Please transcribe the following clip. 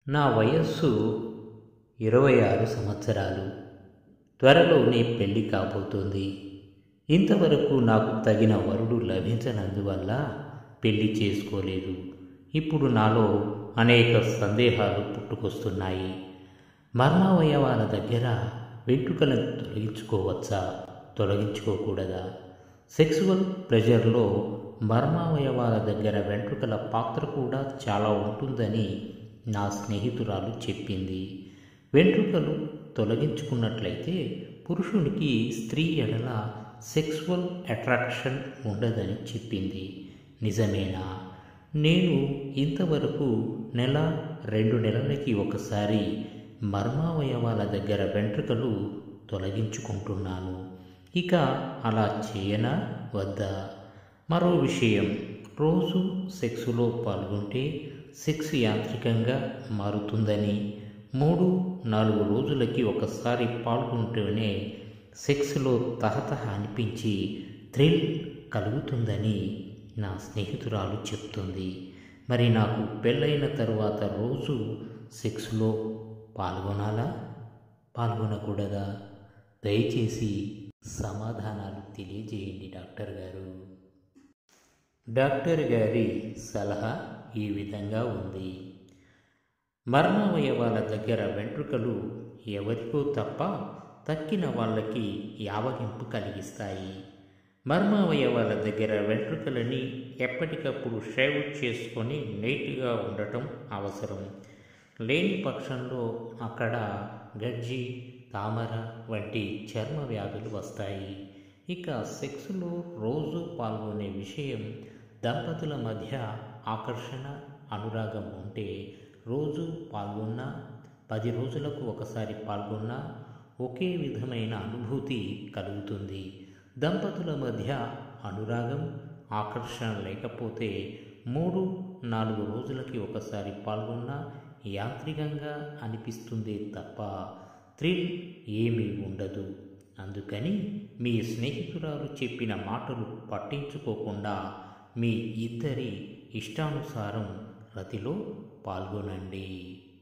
నా వయస్సు ఇరవై ఆరు సంవత్సరాలు త్వరలోనే పెళ్లి కాబోతోంది ఇంతవరకు నాకు తగిన వరుడు లభించనందువల్ల పెళ్లి చేసుకోలేదు ఇప్పుడు నాలో అనేక సందేహాలు పుట్టుకొస్తున్నాయి మర్మావయవాల దగ్గర వెంట్రుకలను తొలగించుకోవచ్చా తొలగించుకోకూడదా సెక్సువల్ ప్రెషర్లో మర్మావయవాల దగ్గర వెంట్రుకల పాత్ర కూడా చాలా ఉంటుందని నా స్నేహితురాలు చెప్పింది వెంట్రుకలు తొలగించుకున్నట్లయితే పురుషునికి స్త్రీ ఎడల సెక్సువల్ అట్రాక్షన్ ఉండదని చెప్పింది నిజమేనా నేను ఇంతవరకు నెల రెండు నెలలకి ఒకసారి మర్మావయవాల దగ్గర వెంట్రుకలు తొలగించుకుంటున్నాను ఇక అలా చేయనా వద్దా మరో విషయం రోజు సెక్సులో పాల్గొంటే సెక్స్ యాంత్రికంగా మారుతుందని మూడు నాలుగు రోజులకి ఒకసారి పాల్గొంటూనే సెక్స్లో తహతహ అనిపించి థ్రిల్ కలుగుతుందని నా స్నేహితురాలు చెప్తుంది మరి నాకు పెళ్ళైన తరువాత రోజు సెక్స్లో పాల్గొనాలా పాల్గొనకూడదా దయచేసి సమాధానాలు తెలియజేయండి డాక్టర్ గారు డాక్టర్ గారి సలహా ఈ విధంగా ఉంది మర్మావయవాల దగ్గర వెంట్రుకలు ఎవరికో తప్ప తక్కిన వాళ్ళకి యావగింపు కలిగిస్తాయి మర్మావయవాల దగ్గర వెంట్రుకలని ఎప్పటికప్పుడు షేవ్ చేసుకొని నీట్గా ఉండటం అవసరం లేని పక్షంలో అక్కడ గజ్జి తామర వంటి చర్మ వ్యాధులు వస్తాయి ఇక సెక్స్లో రోజు పాల్గొనే విషయం దంపతుల మధ్య ఆకర్షణ అనురాగం ఉంటే రోజు పాల్గొన్నా పది రోజులకు ఒకసారి పాల్గొన్నా ఒకే విధమైన అనుభూతి కలుగుతుంది దంపతుల మధ్య అనురాగం ఆకర్షణ లేకపోతే మూడు నాలుగు రోజులకి ఒకసారి పాల్గొన్నా యాంత్రికంగా అనిపిస్తుందే తప్ప థ్రిల్ ఏమీ ఉండదు అందుకని మీ స్నేహితురాలు చెప్పిన మాటలు పట్టించుకోకుండా మీ ఇద్దరి ఇష్టానుసారం రతిలో పాల్గొనండి